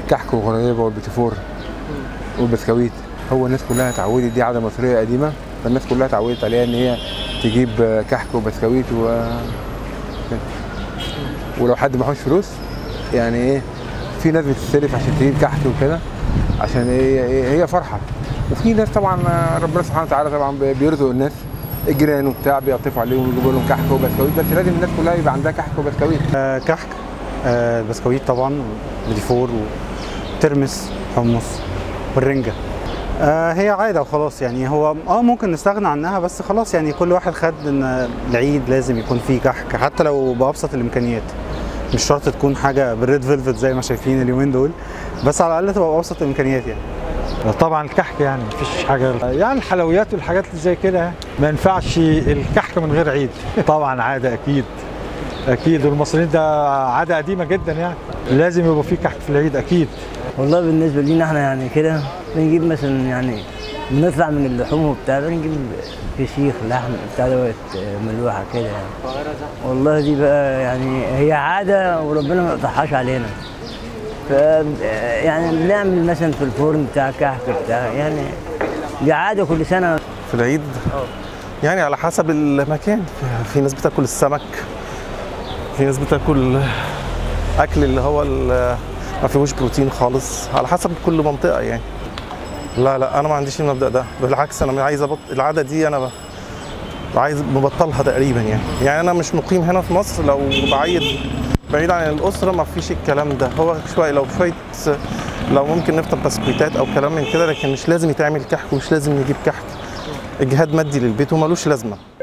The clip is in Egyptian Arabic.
كحك وغريبه والبيتيفور والبسكويت هو الناس كلها اتعودت دي عاده مصريه قديمه فالناس كلها اتعودت عليها ان هي تجيب كحك وبسكويت و ولو حد معهوش فلوس يعني ايه في ناس بتستلف عشان تجيب كحك وكده عشان ايه إيه هي فرحه وفي ناس طبعا ربنا سبحانه وتعالى طبعا بيرزق الناس الجيران وبتاع بيعطفوا عليهم ويجيبوا لهم كحك وبسكويت بس لازم الناس كلها يبقى عندها كحك وبسكويت آه، كحك آه، بسكويت طبعا بديفور وترمس حمص والرنجة آه، هي عادة وخلاص يعني هو اه ممكن نستغنى عنها بس خلاص يعني كل واحد خد ان العيد لازم يكون فيه كحك حتى لو بأبسط الإمكانيات مش شرط تكون حاجة بالريد فيلفت زي ما شايفين اليومين دول بس على الأقل تبقى بأبسط الإمكانيات يعني طبعا الكحك يعني مفيش حاجه يعني الحلويات والحاجات اللي زي كده ما ينفعش الكحك من غير عيد طبعا عاده اكيد اكيد والمصريين ده عاده قديمه جدا يعني لازم يبقى في كحك في العيد اكيد والله بالنسبة لينا احنا يعني كده بنجيب مثلا يعني بنطلع من اللحوم وبتاع بنجيب فسيخ لحم بتاع دوت ملوحة كده يعني والله دي بقى يعني هي عادة وربنا ما يقطعهاش علينا ف يعني بنعمل مثلا في الفرن بتاع كحك بتاع يعني دي عادة كل سنة في العيد يعني على حسب المكان في ناس بتاكل السمك في ناس بتاكل اكل اللي هو ال- ما فيهوش بروتين خالص على حسب كل منطقه يعني لا لا انا ما عنديش المبدا ده بالعكس انا عايز أبط... العاده دي انا ب... عايز مبطلها تقريبا يعني يعني انا مش مقيم هنا في مصر لو بعيد بعيد عن الاسره ما فيش الكلام ده هو شويه لو شويه لو ممكن نفطر بسكويتات او كلام من كده لكن مش لازم يتعمل كحك ومش لازم نجيب كحك اجهاد مادي للبيت وملوش لازمه